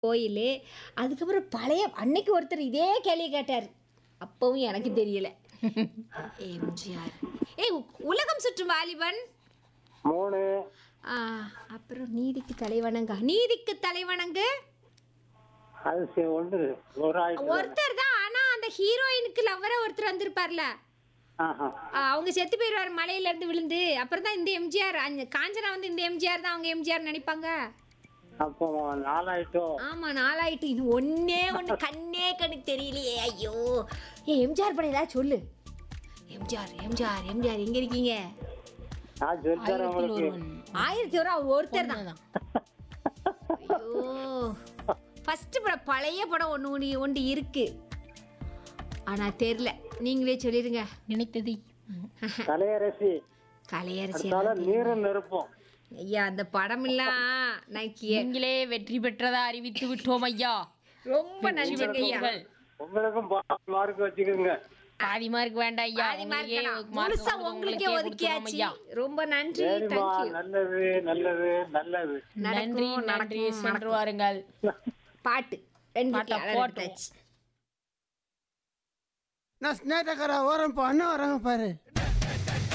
கோயில் அதுக்கப்புறம் பழைய அன்னைக்கு ஒருத்தர் இதே கேள்வி கேட்டார் அப்பவும் எனக்கு தெரியல எம்ஜிஆர் ஏய் உ- உலகம் சுற்றும் வாலிபன் மூணு ஆ, அப்புறம் நீதிக்கு தலைவணங்க நீதிக்கு தலைவணங்கு அது சரி, ஒன்று ஒரு ஆயிரத்தி ஒருத்தர் தான் ஆனா அந்த ஹீரோயினுக்கு லவ்வரா ஒருத்தர் வந்திருப்பார்ல ஆஹா ஆ, அவங்க செத்து போயிடுவார் மலையில இருந்து விழுந்து அப்புறம் தான் இந்த எம்ஜிஆர் அந்த காஞ்சனா வந்து இந்த எம்ஜிஆர் தான் அவங்க எம்ஜிஆர் நினைப்பாங்க அப்போ நாலாயிட்டம் ஆமா நாளாயிட்டு இது ஒன்னே ஒண்ணு கண்ணே கண்ணுக்கு தெரியலையே ஐயோ ஏ எம்ஜிஆர் படம் ஏதாவது சொல்லு எம்ஜிஆர் எம்ஜிஆர் எம்ஜிஆர் எங்க இருக்கீங்க நான் சொல்லித்தரேன் ஆயிரத்தில் உங்களுக்கு ஒருவன் ஆயிரத்தி ஒரு அவர் ஒருத்தர் தான் தான் ஐயோ ஃபர்ஸ்ட் படம் பழைய படம் ஒன்று ஒன்று ஒன்று இருக்கு ஆனா தெரியல நீங்களே சொல்லிடுங்க நினைத்ததை கலையரசி கலையரசி அதனால நீரும் நெருப்போம் ஐயா அந்த படமெல்லாம் நான் கே- நீங்களே வெற்றி பெற்றதா அறிவித்து விட்டோம் ஐயா ரொம்ப நன்றிங்க ஐயா பெற்றீர்கள். உங்களுக்கும் மார்க் வச்சுக்கோங்க பாதி மார்க் வேண்டாம் ஐயா பாதி mark உங்களுக்கே வேணாம். mark முழுசா வந்து உங்களுக்கே உங்களுக்கே ஒதுக்கியாச்சு கொடுத்துருவோம் ஐயா ரொம்ப நன்றி சரிம்மா தேங்க்யூ நல்லது நல்லது நல்லது நன்றி நடக்கும் நன்றி நடக்கும் சென்று நடக்கும் வாருங்கள் பாட்டு ரெண்டு பாட்டை அழகு போட்டுருவோம். எடுத்தாச்சு. நான் ஸ்னேட்டக்கார ஓரம் இப்போ அண்ணன் வராங்க பாரு